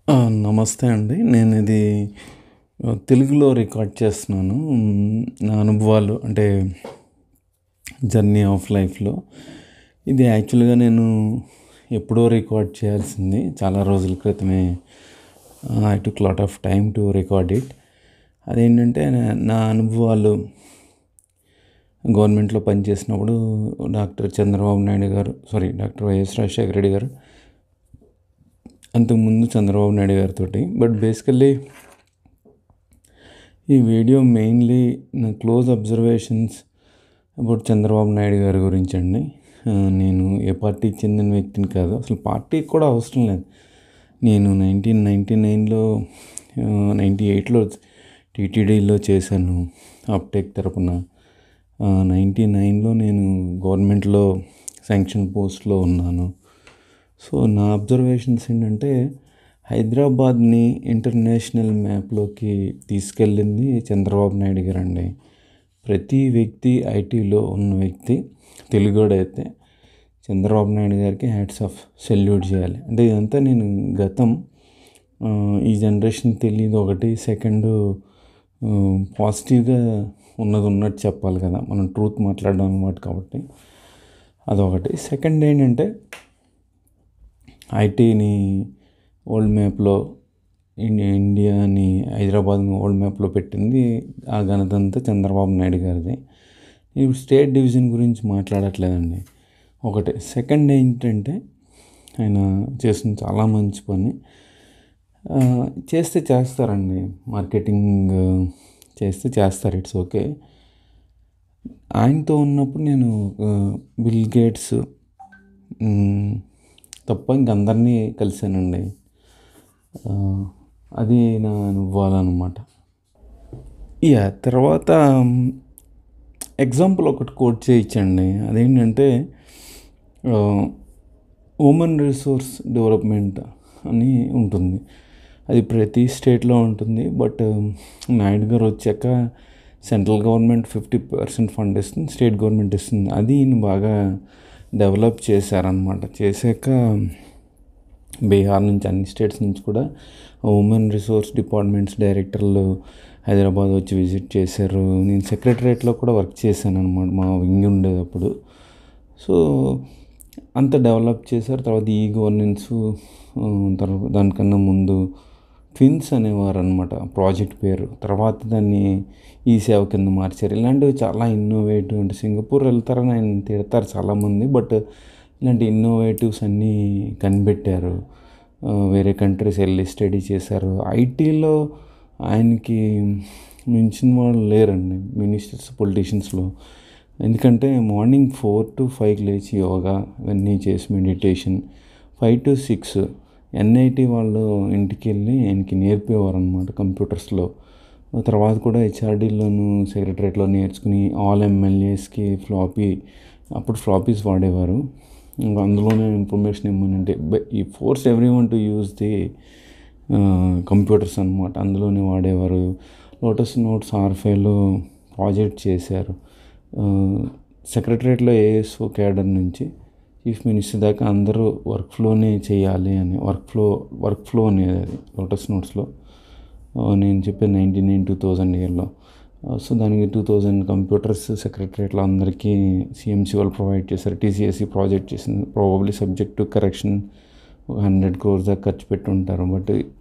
ఆ! నమస్తే అండి. నేను ఇది ఆహ్, తెలుగులో రికార్డ్ చేస్తున్నాను. హ్మ్. నా అనుభవాలు అంటే జర్నీ ఆఫ్ లైఫ్‌లో. ఇది యాక్చువల్‌గా నేను ఎప్పుడో రికార్డ్ చేయాల్సింది. చాలా రోజుల క్రితమే ah, I took lot of time to record it. అదేంటంటే నా అనుభవాలు గవర్నమెంట్‌లో పనిచేసినప్పుడు doctor Chandrababu Naidu garu sorry doctor YS Rajasekhara Reddy garu అంతకుముందు చంద్రబాబు నాయుడు గారితోటి. బట్ బేసికల్లీ ఈ వీడియో మెయిన్‌లీ నా close observations about Chandrababu Naidu గారి గురించండి. ఆహ్, నేను ఏ పార్టీకి చెందిన వ్యక్తిని కాదు. అసలు పార్టీకి కూడా అవసరం లేదు. నేను 1999లో ఆహ్, 98లో టీటీడీలో చేశాను. అప్టెక్ తరపున. ఆహ్, 99లో నేను గవర్నమెంట్‌లో శాంక్షన్ పోస్ట్‌లో ఉన్నాను. సో, నా అబ్జర్వేషన్స్ ఏంటంటే హైదరాబాద్‌ని ఇంటర్నేషనల్ మ్యాప్‌లోకి తీసుకెళ్ళింది చంద్రబాబు నాయుడు గారండి. ప్రతి వ్యక్తి ఐటీలో ఉన్న వ్యక్తి తెలుగోడైతే చంద్రబాబు నాయుడు గారికి హ్యాట్స్ ఆఫ్ సెల్యూట్ చేయాలి. అంటే ఇదంతా నేను గతం. ఆహ్, ఈ జనరేషన్ తెలీదు ఒకటి. సెకండు ఆహ్, పాజిటివ్‌గా ఉన్నది ఉన్నట్టు చెప్పాలి కదా! మనం ట్రూత్ మాట్లాడడం అలవాటు కాబట్టి. అదొకటి. సెకండ్ ఏంటంటే ఐటీని వరల్డ్ మ్యాప్‌లో ఇండి ఇండియాని హైదరాబాద్‌ని వరల్డ్ మ్యాప్‌లో పెట్టింది ఆ ఘనత అంతా చంద్రబాబు నాయుడు గారిదే. ఇప్పుడు స్టేట్ డివిజన్ గురించి మాట్లాడట్లేదండి. ఒకటి. సెకండ్ ఏంటంటే ఆయన చేసిన చాలా మంచి పని. ఆహ్, చేస్తే చేస్తారండి. మార్కెటింగ్ చేస్తే చేస్తారు. It's okay. ఆయనతో ఉన్నప్పుడు నేను ఆహ్, బిల్ గేట్స్ హ్మ్. తప్ప ఇంక అందరినీ కలిసానండి. ఆహ్, అది నా అనుభవాలనమాట. యాహ్! తర్వాత ఎగ్జాంపుల్ ఒకటి కోట్ చేయొచ్చండి. అదేంటంటే ఆహ్, హ్యూమన్ రిసోర్స్ డెవలప్‌మెంట్ అని ఉంటుంది. అది ప్రతి స్టేట్‌లో ఉంటుంది. బట్ నాయుడు గారు వచ్చాక సెంట్రల్ గవర్నమెంట్ 50% ఫండ్ ఇస్తుంది. స్టేట్ గవర్నమెంట్ ఇస్తుంది. అది ఈయన బాగా డెవలప్ చేశారనమాట. చేశాక బీహార్ నుంచి అన్ని స్టేట్స్ నుంచి కూడా హ్యూమన్ రిసోర్స్ డిపార్ట్మెంట్స్ డైరెక్టర్లు హైదరాబాద్ వచ్చి విజిట్ చేశారు. నేను సెక్రటరేట్‌లో కూడా వర్క్ చేశాననమాట. మా వింగ్ ఉండేది అప్పుడు. సో, అంత డెవలప్ చేశారు. తర్వాత ఈ గవర్నెన్సు ఆహ్, తర్వాత దానికన్నా ముందు ట్విన్స్ అనేవారనమాట ప్రాజెక్ట్ పేరు. తర్వాత దాన్ని ఈ సేవ కింద మార్చారు. ఇలాంటివి చాలా ఇన్నోవేటివ్ అంటే సింగపూర్ వెళ్తారని ఆయన తిడతారు చాలామంది. బట్ ఇలాంటి ఇన్నోవేటివ్స్ అన్నీ కనిపెట్టారు. ఆహ్, వేరే కంట్రీస్ ఎళ్లి స్టడీ చేశారు. ఐటీలో ఆయనకి మించిన వాళ్ళు లేరండి. మినిస్టర్స్, పొలిటీషియన్స్‌లో. ఎందుకంటే మార్నింగ్ 4-5కి లేచి యోగా ఇవన్నీ చేసి మెడిటేషన్ 5-6 ఎన్ఐటీ వాళ్ళు ఇంటికెళ్ళి ఆయనకి నేర్పేవారనమాట కంప్యూటర్స్‌లో. తర్వాత కూడా హెచ్ఆర్‌డీలోను సెక్రటరేట్‌లో నేర్చుకుని ఆల్ ఎమ్మెల్యేస్‌కి ఫ్లాపీ అప్పుడు ఫ్లాపీస్ వాడేవారు. అందులోనే ఇన్ఫర్మేషన్ ఇమ్మనంటే ఈ forces everyone to use the ah, computers అనమాట. అందులోనే వాడేవారు. లోటస్ నోట్స్ ఆర్‌ఫైవ్‌లో ప్రాజెక్ట్ చేశారు. ఆహ్, సెక్రటరేట్‌లో ఏఎస్ఓ క్యాడర్ నుంచి చీఫ్ మినిస్టర్ దాకా అందరూ వర్క్ ఫ్లోనే చేయాలి అని వర్క్ ఫ్లో వర్క్ ఫ్లో అనేది అది లోటస్ నోట్స్‌లో. ఆహ్, నేను చెప్పేది 99, 2000 ఇయర్‌లో. సో, దానికి 2000 కంప్యూటర్స్ సెక్రటరేట్‌లో అందరికీ సీఎంసీ వాళ్ళు ప్రొవైడ్ చేశారు. టీసీఎస్‌సి ప్రాజెక్ట్ చేసింది. ప్రాబబ్లీ సబ్జెక్ట్ టు కరెక్షన్ ఒక 100 క్రోర్స్ దాకా ఖర్చు పెట్టుంటారు. బట్